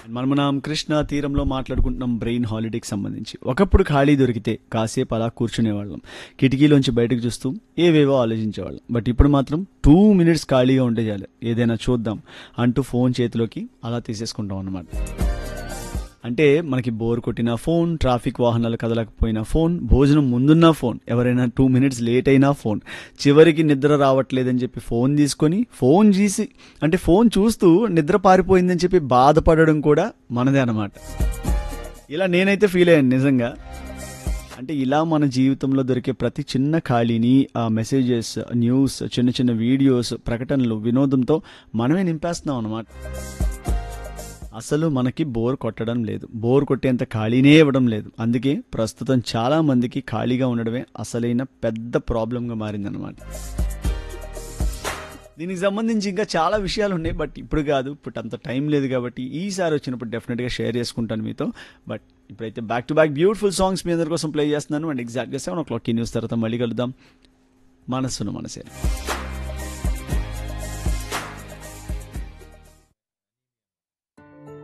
మనం మనం కృష్ణ తీరంలో మాట్లాడుకుంటున్నాం బ్రెయిన్ హాలిడేకి సంబంధించి ఒకప్పుడు ఖాళీ దొరికితే కాసేపు అలా కూర్చునేవాళ్ళం కిటికీలోంచి బయటకు చూస్తూ ఏవేవో ఆలోచించేవాళ్ళం బట్ ఇప్పుడు మాత్రం టూ మినిట్స్ ఖాళీగా ఉంటే చాలు ఏదైనా చూద్దాం అంటూ ఫోన్ చేతిలోకి అలా తీసేసుకుంటాం అన్నమాట అంటే మనకి బోర్ కొట్టిన ఫోన్ ట్రాఫిక్ వాహనాలు కదలకపోయినా ఫోన్ భోజనం ముందున్న ఫోన్ ఎవరైనా టూ మినిట్స్ లేట్ అయినా ఫోన్ చివరికి నిద్ర రావట్లేదని చెప్పి ఫోన్ తీసుకొని ఫోన్ చేసి అంటే ఫోన్ చూస్తూ నిద్ర పారిపోయిందని చెప్పి బాధపడడం కూడా మనదే అన్నమాట ఇలా నేనైతే ఫీల్ అయ్యాను నిజంగా అంటే ఇలా మన జీవితంలో దొరికే ప్రతి చిన్న ఖాళీని ఆ మెసేజెస్ న్యూస్ చిన్న చిన్న వీడియోస్ ప్రకటనలు వినోదంతో మనమే నింపేస్తున్నాం అన్నమాట అసలు మనకి బోర్ కొట్టడం లేదు బోర్ కొట్టేంత ఖాళీనే ఇవ్వడం లేదు అందుకే ప్రస్తుతం చాలా మందికి ఖాళీగా ఉండడమే అసలైన పెద్ద ప్రాబ్లంగా మారిందనమాట దీనికి సంబంధించి ఇంకా చాలా విషయాలు ఉన్నాయి బట్ ఇప్పుడు కాదు ఇప్పుడు అంత టైం లేదు కాబట్టి ఈసారి వచ్చినప్పుడు డెఫినెట్గా షేర్ చేసుకుంటాను మీతో బట్ ఇప్పుడైతే back to back beautiful songs మీ అందరి కోసం ప్లే చేస్తున్నాను అండ్ ఎగ్జాక్ట్గా సెవెన్ ఓ క్లాక్ ఈ న్యూస్ తర్వాత మళ్ళీ కలుద్దాం మనస్సును మనసే